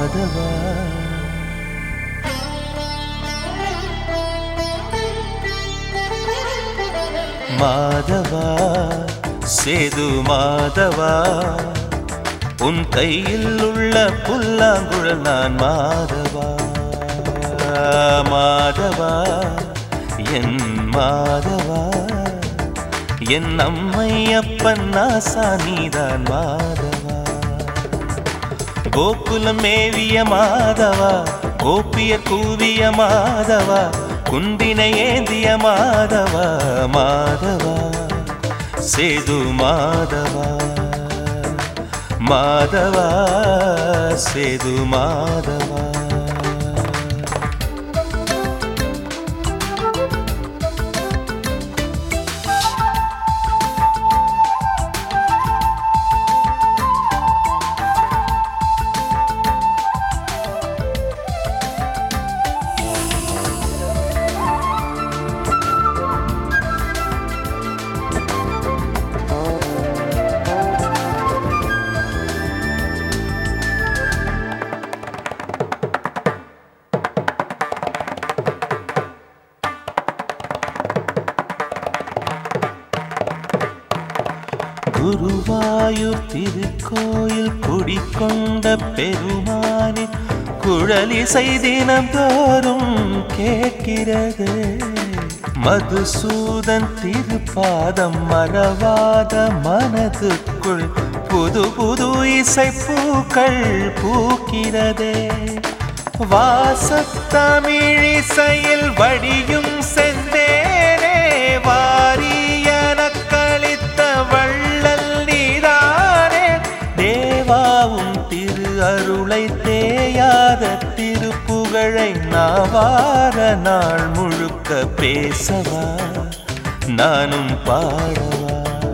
மாதவா மாதவா சேது மாதவா உன் கையில் உள்ள புல்லாங்குழல் நான் மாதவா மாதவா என் மாதவா என் அம்மை அப்பன் நாசா நீதான் மாதவா கோகுலம் மேவிய மாதவா கோபிய கூவிய மாதவா குந்தினை ஏந்திய மாதவா மாதவா சேது மாதவா மாதவா சேது மாதவா குருவாயூர் திருக்கோயில் குடிக்கொண்ட பெருமானின் குழலிசை தினம் தோறும் கேட்கிறது மதுசூதன் திருப்பாதம் மறவாத மனதுக்குள் புது புது இசை பூக்கள் பூக்கிறதே வாசத்தமிழிசையில் வடியும் செந்தேனே வாரியன கழித்த வள்ளல் நீதானே தேவாவும் திரு அருளை தேயாத திருப்புகழை நாவார நாள் முழுக்க பேசவா நானும் பாடவா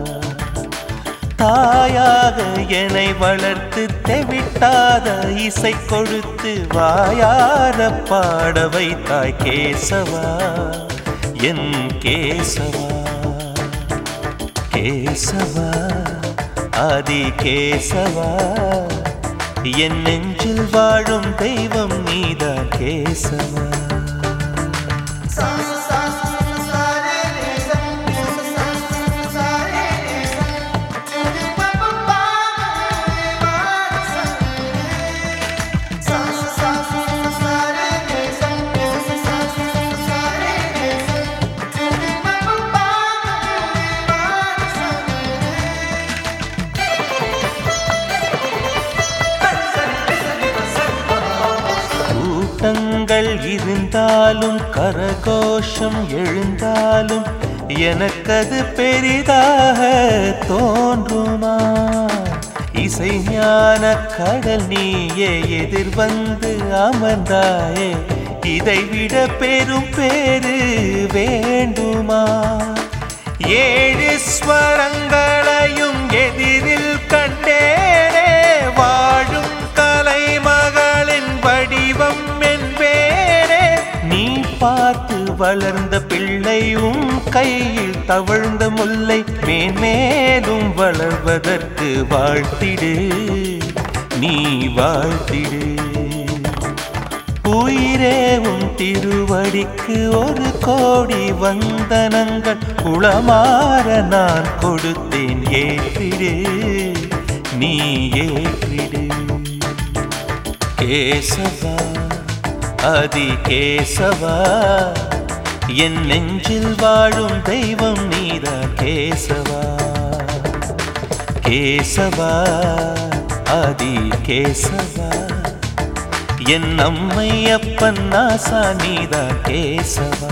தாயாக என்னை வளர்த்து தெவிட்டாத இசை கொடுத்து வாயார பாட வைத்தாய் கேசவா என் கேசவா கேசவா ஆதி கேசவா என் நெஞ்சில் வாழும் தெய்வம் நீதான் கேசவா கூட்டங்கள் இருந்தாலும் கரகோஷம் எழுந்தாலும் எனக்கது பெரிதாக தோன்றுமா இசை ஞான கடல் நீயே எதிர் வந்து அமர்ந்தாயே இதைவிட பெரும் பேரு வேண்டுமா ஏழு ஸ்வரங்களையும் எதிரில் கண்டேனே வாழும் கலைமகளின் வடிவம் என்பேனே நீ பார்த்து வளர்ந்த பிள்ளையும் கையில் தவழ்ந்த முல்லை மேன்மேலும் வளர்வதற்கு வாழ்த்திடு நீ வாழ்த்திடு உயிரே உன் திருவடிக்கு ஒரு கோடி வந்தனங்கள் உளமாற நான் கொடுத்தேன் ஏற்றிடு நீ ஏற்றிடு கேசவா அதி கேசவா என் நெஞ்சில் வாழும் தெய்வம் நீதா கேசவா கேசவா அதி கேசவா என் அம்மை அப்பன் நாசா நீதா கேசவா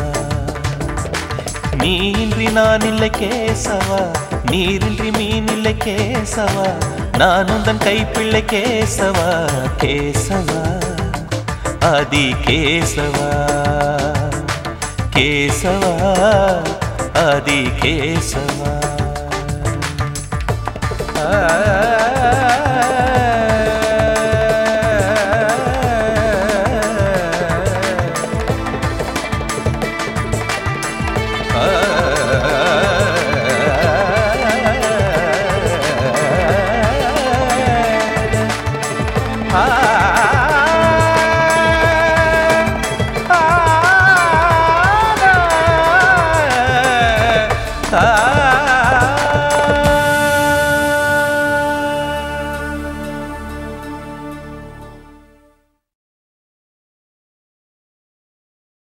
நீன்றி நான் இல்லை கேசவா நீரின்றி மீன் இல்லை கேசவா நான் உந்தன் கைப்பிள்ளை கேசவா கேசவா ஆதி கேசவா கேசவா ஆதி கேசவா ஆ ஆ